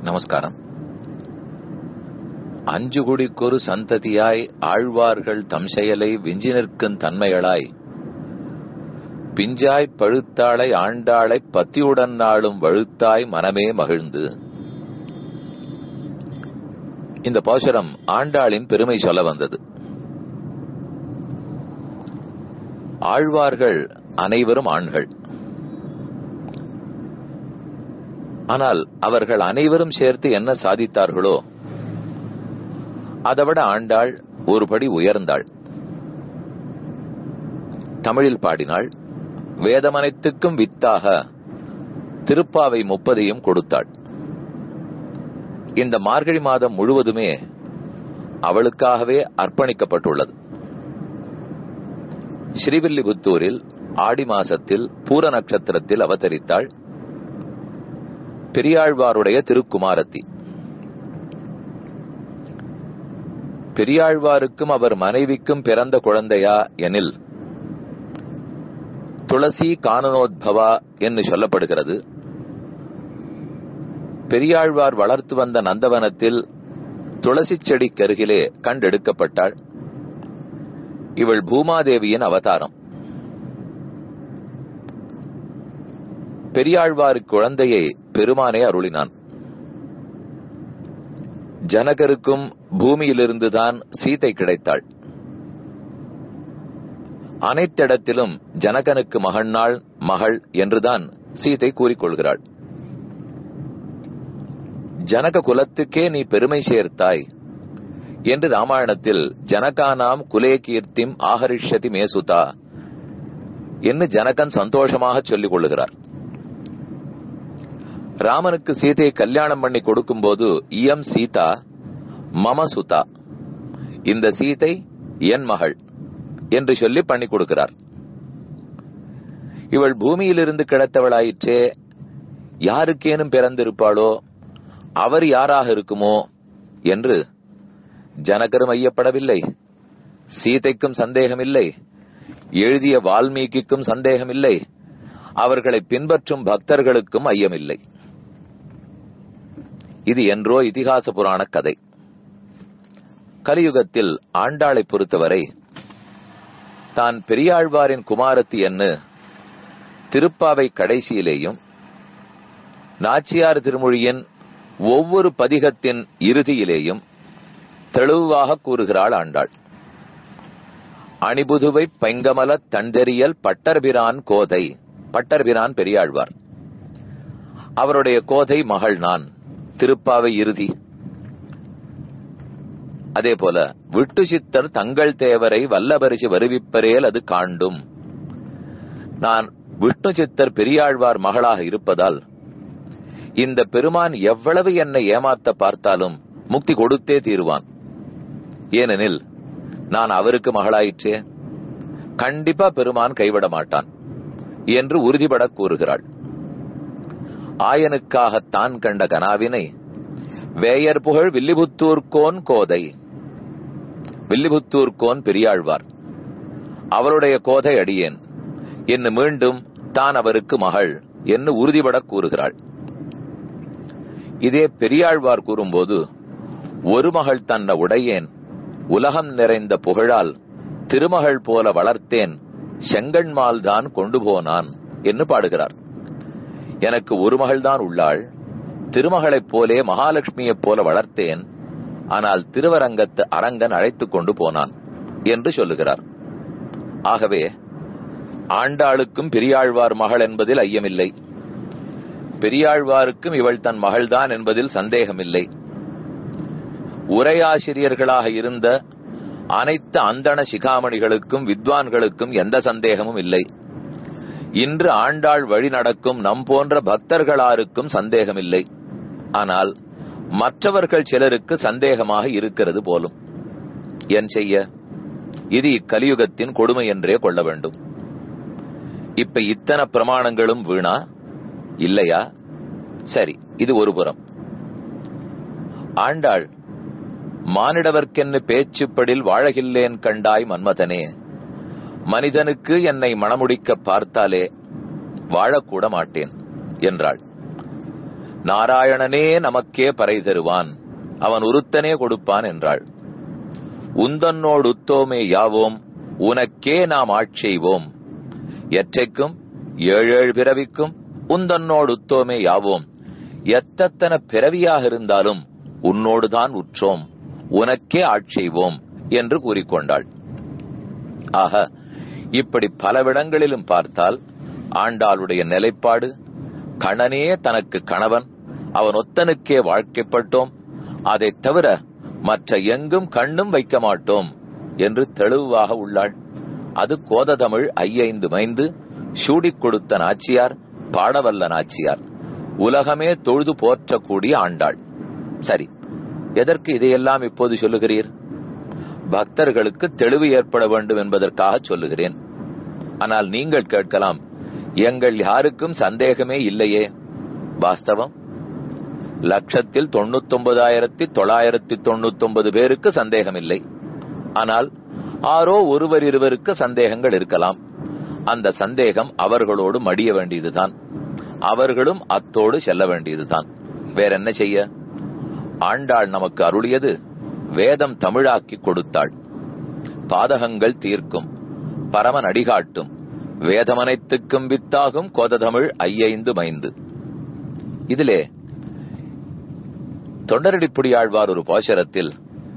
நமஸ்காரம் அஞ்சு குடிக்கொரு சந்ததியாய் ஆழ்வார்கள் தம் செயலை விஞ்சி நிற்கும் தன்மைகளாய் பிஞ்சாய் பழுத்தாளை ஆண்டாளை பத்தியுடன் நாளும் வழுத்தாய் மனமே மகிழ்ந்து இந்த பாசுரம் ஆண்டாளின் பெருமை சொல்ல வந்தது ஆழ்வார்கள் அனைவரும் ஆண்கள் ஆனால் அவர்கள் அனைவரும் சேர்த்து என்ன சாதித்தார்களோ அதைவிட ஆண்டாள் ஒருபடி உயர்ந்தாள் தமிழில் பாடினாள் வேதமனைத்துக்கும் வித்தாக திருப்பாவை முப்பதையும் கொடுத்தாள் இந்த மார்கழி மாதம் முழுவதுமே அவளுக்காகவே அர்ப்பணிக்கப்பட்டுள்ளது ஸ்ரீவில்லிபுத்தூரில் ஆடி மாசத்தில் பூர நட்சத்திரத்தில் அவதரித்தாள் பெரியாழ்வாருடைய திருக்குமாரத்தி பெரியாழ்வாருக்கும் அவர் மனைவிக்கும் பிறந்த குழந்தையா எனில் துளசி கானனோத்பவா என்று சொல்லப்படுகிறது பெரியாழ்வார் வளர்த்து வந்த நந்தவனத்தில் துளசி செடிக்கருகிலே கண்டெடுக்கப்பட்டாள் இவள் பூமாதேவியின் அவதாரம் பெரியாழ்வாருக்கு குழந்தையை பெருமானே அருளினான் ஜனகருக்கும் பூமியிலிருந்துதான் சீதை கிடைத்தாள் அனைத்திடத்திலும் ஜனகனுக்கு மகன்னாள் மகள் என்றுதான் சீதை கூறிக்கொள்கிறாள் ஜனக குலத்துக்கே நீ பெருமை சேர்த்தாய் என்று ராமாயணத்தில் ஜனகானாம் குலே கீர்த்திம் ஆஹரிஷதி மேசுதா என்று ஜனகன் சந்தோஷமாக சொல்லிக் கொள்ளுகிறார் ராமனுக்கு சீதையை கல்யாணம் பண்ணி கொடுக்கும் போது இயம் சீதா மம சுதா இந்த சீதை என் மகள் என்று சொல்லி பண்ணி கொடுக்கிறார் இவள் பூமியிலிருந்து கிடைத்தவளாயிற்றே யாருக்கேனும் பிறந்திருப்பாளோ அவர் யாராக இருக்குமோ என்று ஜனகரும் ஐயப்படவில்லை சீதைக்கும் சந்தேகமில்லை எழுதிய வால்மீகிக்கும் சந்தேகமில்லை அவர்களை பின்பற்றும் பக்தர்களுக்கும் ஐயமில்லை இது என்றோ இதிகாச புராண கதை கலியுகத்தில் ஆண்டாளை பொறுத்தவரை தான் பெரியாழ்வாரின் குமாரத்தி என்று திருப்பாவை கடைசியிலேயும் நாச்சியார் திருமொழியின் ஒவ்வொரு பதிகத்தின் இறுதியிலேயும் தெளிவாக கூறுகிறாள் ஆண்டாள் அணிபுதுவை பைங்கமல தண்டெறியல் பட்டர்பிரான் கோதை பட்டர்பிரான் பெரியாழ்வார் அவருடைய கோதை மகள் நான் திருப்பாவை இறுதி அதே போல விட்டு சித்தர் தங்கள் தேவரை வல்லபரிசி வருவிப்பரேல் அது காண்டும் நான் விஷ்ணு சித்தர் பெரியாழ்வார் மகளாக இருப்பதால் இந்த பெருமான் எவ்வளவு என்னை ஏமாத்த பார்த்தாலும் முக்தி கொடுத்தே தீருவான் ஏனெனில் நான் அவருக்கு மகளாயிற்றே கண்டிப்பா பெருமான் கைவிட மாட்டான் என்று உறுதிபட கூறுகிறாள் ஆயனுக்காக தான் கண்ட கனாவினை வேயர் புகழ் வில்லிபுத்தூர்கோன் கோதை வில்லிபுத்தூர்கோன் பெரியாழ்வார் அவருடைய கோதை அடியேன் என்று மீண்டும் தான் அவருக்கு மகள் என்று உறுதிபட கூறுகிறாள் இதே பெரியாழ்வார் கூறும்போது ஒரு மகள் தன்ன உடையேன் உலகம் நிறைந்த புகழால் திருமகள் போல வளர்த்தேன் செங்கண்மால் தான் கொண்டு போனான் என்று பாடுகிறார் எனக்கு ஒரு மகள்தான் உள்ளாள் திருமகளைப் போலே மகாலட்சுமியைப் போல வளர்த்தேன் ஆனால் திருவரங்கத்து அரங்கன் அழைத்துக் கொண்டு போனான் என்று சொல்லுகிறார் ஆகவே ஆண்டாளுக்கும் பெரியாழ்வார் மகள் என்பதில் ஐயமில்லை பெரியாழ்வாருக்கும் இவள் தன் மகள்தான் என்பதில் சந்தேகமில்லை உரையாசிரியர்களாக இருந்த அனைத்து அந்தண சிகாமணிகளுக்கும் வித்வான்களுக்கும் எந்த சந்தேகமும் இல்லை இன்று ஆண்டாள் வழி நடக்கும் நம் போன்ற பக்தர்களாருக்கும் சந்தேகமில்லை ஆனால் மற்றவர்கள் சிலருக்கு சந்தேகமாக இருக்கிறது போலும் என் செய்ய இது இக்கலியுகத்தின் கொடுமை என்றே கொள்ள வேண்டும் இப்ப இத்தனை பிரமாணங்களும் வீணா இல்லையா சரி இது ஒரு புறம் ஆண்டாள் மானிடவர்க்கென்னு பேச்சுப்படில் வாழகில்லேன் கண்டாய் மன்மதனே மனிதனுக்கு என்னை மணமுடிக்க பார்த்தாலே வாழக்கூட மாட்டேன் என்றாள் நாராயணனே நமக்கே பறை தருவான் அவன் உருத்தனே கொடுப்பான் என்றாள் உந்தன்னோடு உத்தோமே யாவோம் உனக்கே நாம் ஆட்செய்வோம் எற்றைக்கும் ஏழேழு பிறவிக்கும் உந்தன்னோடு உத்தோமே யாவோம் எத்தத்தன பிறவியாக இருந்தாலும் உன்னோடுதான் உற்றோம் உனக்கே ஆட்செய்வோம் என்று கூறிக்கொண்டாள் ஆக இப்படி பலவிடங்களிலும் பார்த்தால் ஆண்டாளுடைய நிலைப்பாடு கணனே தனக்கு கணவன் அவன் ஒத்தனுக்கே வாழ்க்கைப்பட்டோம் அதைத் தவிர மற்ற எங்கும் கண்ணும் வைக்க மாட்டோம் என்று தெளிவாக உள்ளாள் அது கோததமிழ் ஐயைந்து மைந்து சூடிக் கொடுத்த நாச்சியார் பாடவல்ல நாச்சியார் உலகமே தொழுது போற்றக்கூடிய ஆண்டாள் சரி எதற்கு இதையெல்லாம் இப்போது சொல்லுகிறீர் பக்தர்களுக்கு தெளிவு ஏற்பட வேண்டும் என்பதற்காக சொல்லுகிறேன் ஆனால் நீங்கள் கேட்கலாம் எங்கள் யாருக்கும் சந்தேகமே இல்லையே வாஸ்தவம் லட்சத்தில் தொண்ணூத்தொன்பதாயிரத்தி தொள்ளாயிரத்தி தொண்ணூத்தொன்பது பேருக்கு சந்தேகம் இல்லை ஆனால் ஆரோ ஒருவர் இருவருக்கு சந்தேகங்கள் இருக்கலாம் அந்த சந்தேகம் அவர்களோடு மடிய வேண்டியதுதான் அவர்களும் அத்தோடு செல்ல வேண்டியதுதான் வேற என்ன செய்ய ஆண்டாள் நமக்கு அருளியது வேதம் தமிழாக்கி கொடுத்தாள் பாதகங்கள் தீர்க்கும் பரமன் அடிகாட்டும் வேதமனைத்துக்கும் வித்தாகும் கோததமிழ் ஐயைந்து மைந்து இதிலே தொண்டரடிப்புடியாழ்வார் ஒரு பாசரத்தில்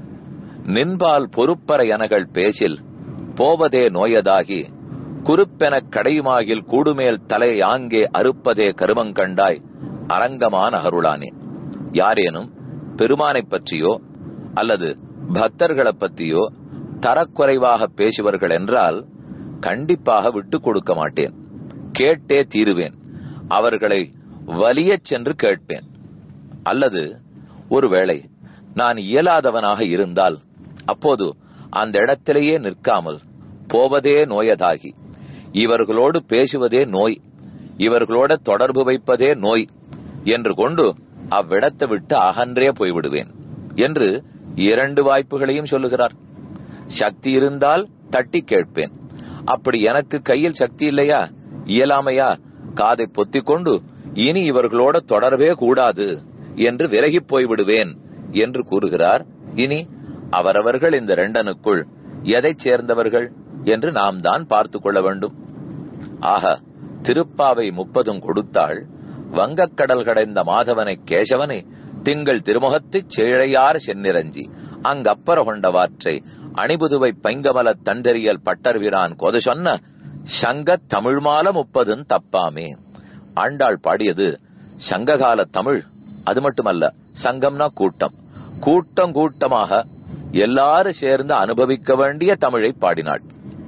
நின்பால் பொறுப்பற எனகள் பேசில் போவதே நோயதாகி குறுப்பெனக் கடையுமாகில் கூடுமேல் தலை ஆங்கே அறுப்பதே கருமங்கண்டாய் அரங்கமான அருளானே யாரேனும் பெருமானைப் பற்றியோ அல்லது பக்தர்களைப் பற்றியோ தரக்குறைவாக பேசுவர்கள் என்றால் கண்டிப்பாக விட்டுக் கொடுக்க மாட்டேன் கேட்டே தீருவேன் அவர்களை வலியச் சென்று கேட்பேன் அல்லது ஒருவேளை நான் இயலாதவனாக இருந்தால் அப்போது அந்த இடத்திலேயே நிற்காமல் போவதே நோயதாகி இவர்களோடு பேசுவதே நோய் இவர்களோட தொடர்பு வைப்பதே நோய் என்று கொண்டு அவ்விடத்தை விட்டு அகன்றே போய்விடுவேன் என்று இரண்டு வாய்ப்புகளையும் சொல்லுகிறார் சக்தி இருந்தால் தட்டி கேட்பேன் அப்படி எனக்கு கையில் சக்தி இல்லையா இயலாமையா காதை பொத்திக் கொண்டு இனி இவர்களோட தொடரவே கூடாது என்று விலகிப் போய்விடுவேன் என்று கூறுகிறார் இனி அவரவர்கள் இந்த ரெண்டனுக்குள் எதைச் சேர்ந்தவர்கள் என்று நாம் தான் பார்த்து கொள்ள வேண்டும் ஆக திருப்பாவை முப்பதும் கொடுத்தாள் வங்கக்கடல் கடைந்த மாதவனை கேசவனை திங்கள் திருமுகத்துச் சேழையார் சென்னிரஞ்சி அங்கப்பர கொண்டவாற்றை அணிபுதுவை பைங்கமல தண்டறியல் பட்டர்விரான் கொது சொன்ன சங்கத் தமிழ் மால முப்பதும் தப்பாமே ஆண்டாள் பாடியது சங்ககால தமிழ் அது மட்டுமல்ல சங்கம்னா கூட்டம் கூட்டம் கூட்டமாக எல்லாரும் சேர்ந்து அனுபவிக்க வேண்டிய தமிழை பாடினாள்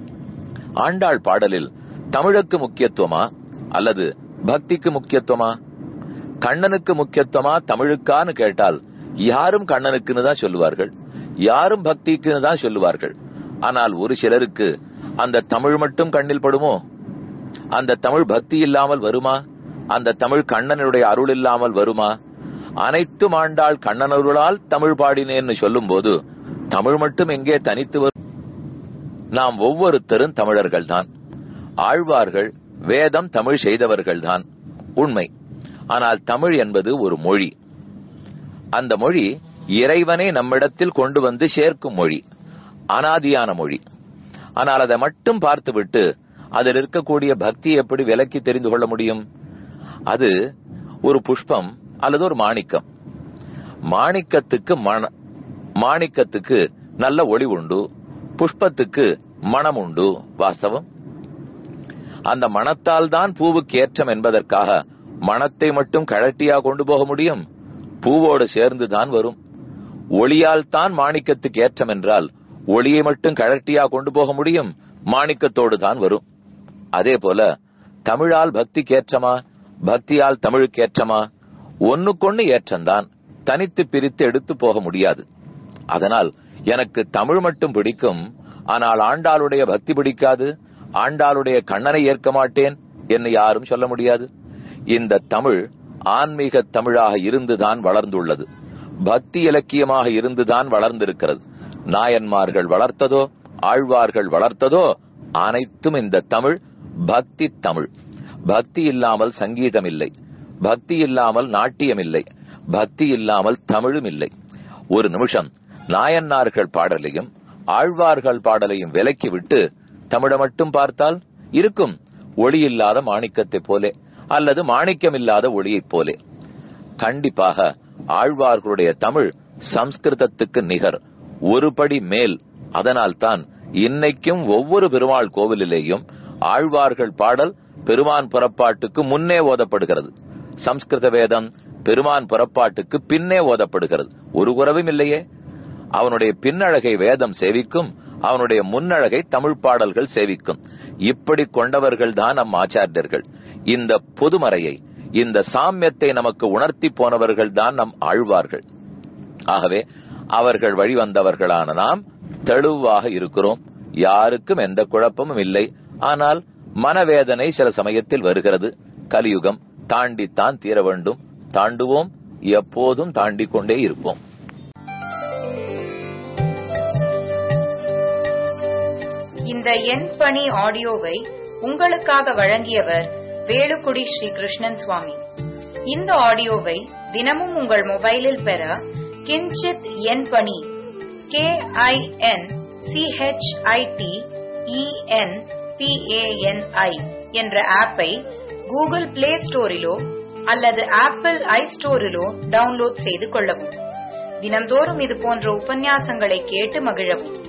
ஆண்டாள் பாடலில் தமிழுக்கு முக்கியத்துவமா அல்லது பக்திக்கு முக்கியத்துவமா கண்ணனுக்கு முக்கியத்துவமா தமிழுக்கான்னு கேட்டால் யாரும் கண்ணனுக்குன்னு தான் சொல்லுவார்கள் யாரும் பக்திக்குன்னு தான் சொல்லுவார்கள் ஆனால் ஒரு சிலருக்கு அந்த தமிழ் மட்டும் கண்ணில் படுமோ அந்த தமிழ் பக்தி இல்லாமல் வருமா அந்த தமிழ் கண்ணனுடைய அருள் இல்லாமல் வருமா அனைத்தும் ஆண்டாள் கண்ணனருளால் தமிழ் பாடினேன்னு சொல்லும் போது தமிழ் மட்டும் எங்கே தனித்து வரும் நாம் ஒவ்வொருத்தரும் தமிழர்கள் தான் ஆழ்வார்கள் வேதம் தமிழ் செய்தவர்கள் தான் உண்மை ஆனால் தமிழ் என்பது ஒரு மொழி அந்த மொழி இறைவனை நம்மிடத்தில் கொண்டு வந்து சேர்க்கும் மொழி அனாதியான மொழி ஆனால் அதை மட்டும் பார்த்துவிட்டு அதில் இருக்கக்கூடிய பக்தி எப்படி விலக்கி தெரிந்து கொள்ள முடியும் அது ஒரு புஷ்பம் அல்லது ஒரு மாணிக்கம் மாணிக்கத்துக்கு மண மாணிக்கத்துக்கு நல்ல ஒளி உண்டு புஷ்பத்துக்கு மனம் உண்டு வாஸ்தவம் அந்த மனத்தால் தான் பூவுக்கு ஏற்றம் என்பதற்காக மனத்தை மட்டும் கழட்டியா கொண்டு போக முடியும் பூவோடு சேர்ந்து தான் வரும் ஒளியால் தான் மாணிக்கத்துக்கு ஏற்றம் என்றால் ஒளியை மட்டும் கழட்டியா கொண்டு போக முடியும் மாணிக்கத்தோடு தான் வரும் அதே போல தமிழால் பக்திக்கு ஏற்றமா பக்தியால் தமிழுக்கு ஏற்றமா ஒன்னுக்கொன்னு ஏற்றம்தான் தனித்து பிரித்து எடுத்து போக முடியாது அதனால் எனக்கு தமிழ் மட்டும் பிடிக்கும் ஆனால் ஆண்டாளுடைய பக்தி பிடிக்காது ஆண்டாளுடைய கண்ணனை ஏற்க மாட்டேன் என்று யாரும் சொல்ல முடியாது இந்த தமிழ் ஆன்மீக தமிழாக இருந்துதான் வளர்ந்துள்ளது பக்தி இலக்கியமாக இருந்துதான் வளர்ந்திருக்கிறது நாயன்மார்கள் வளர்த்ததோ ஆழ்வார்கள் வளர்த்ததோ அனைத்தும் இந்த தமிழ் பக்தி தமிழ் பக்தி இல்லாமல் சங்கீதம் இல்லை பக்தி இல்லாமல் நாட்டியம் இல்லை பக்தி இல்லாமல் தமிழும் இல்லை ஒரு நிமிஷம் நாயன்னார்கள் பாடலையும் ஆழ்வார்கள் பாடலையும் விலக்கி விட்டு தமிழை மட்டும் பார்த்தால் இருக்கும் ஒளி இல்லாத மாணிக்கத்தைப் போலே அல்லது மாணிக்கம் இல்லாத ஒளியைப் போலே கண்டிப்பாக ஆழ்வார்களுடைய தமிழ் சம்ஸ்கிருதத்துக்கு நிகர் ஒரு படி மேல் அதனால்தான் இன்னைக்கும் ஒவ்வொரு பெருமாள் கோவிலிலேயும் ஆழ்வார்கள் பாடல் பெருமான் புறப்பாட்டுக்கு முன்னே ஓதப்படுகிறது சம்ஸ்கிருத வேதம் பெருமான் புறப்பாட்டுக்கு பின்னே ஓதப்படுகிறது ஒரு குறவும் இல்லையே அவனுடைய பின்னழகை வேதம் சேவிக்கும் அவனுடைய முன்னழகை தமிழ் பாடல்கள் சேவிக்கும் இப்படி கொண்டவர்கள் தான் நம் ஆச்சாரியர்கள் இந்த பொதுமறையை இந்த சாமியத்தை நமக்கு உணர்த்தி போனவர்கள் தான் நம் ஆழ்வார்கள் ஆகவே அவர்கள் வழிவந்தவர்களான நாம் தெளிவாக இருக்கிறோம் யாருக்கும் எந்த குழப்பமும் இல்லை ஆனால் மனவேதனை சில சமயத்தில் வருகிறது கலியுகம் தாண்டித்தான் தீர வேண்டும் தாண்டுவோம் எப்போதும் தாண்டிக் கொண்டே இருப்போம் இந்த எண் பணி ஆடியோவை உங்களுக்காக வழங்கியவர் வேலுக்குடி ஸ்ரீ கிருஷ்ணன் சுவாமி இந்த ஆடியோவை தினமும் உங்கள் மொபைலில் பெற கிஞ்சித் எண் பணி கே ஐ என் சிஹெச்ஐடி இஎன் பிஏஎன்ஐ என்ற ஆப்பை கூகுள் பிளே ஸ்டோரிலோ அல்லது ஆப்பிள் ஐ ஸ்டோரிலோ டவுன்லோட் செய்து கொள்ளவும் தினந்தோறும் இது போன்ற உபன்யாசங்களை கேட்டு மகிழவும்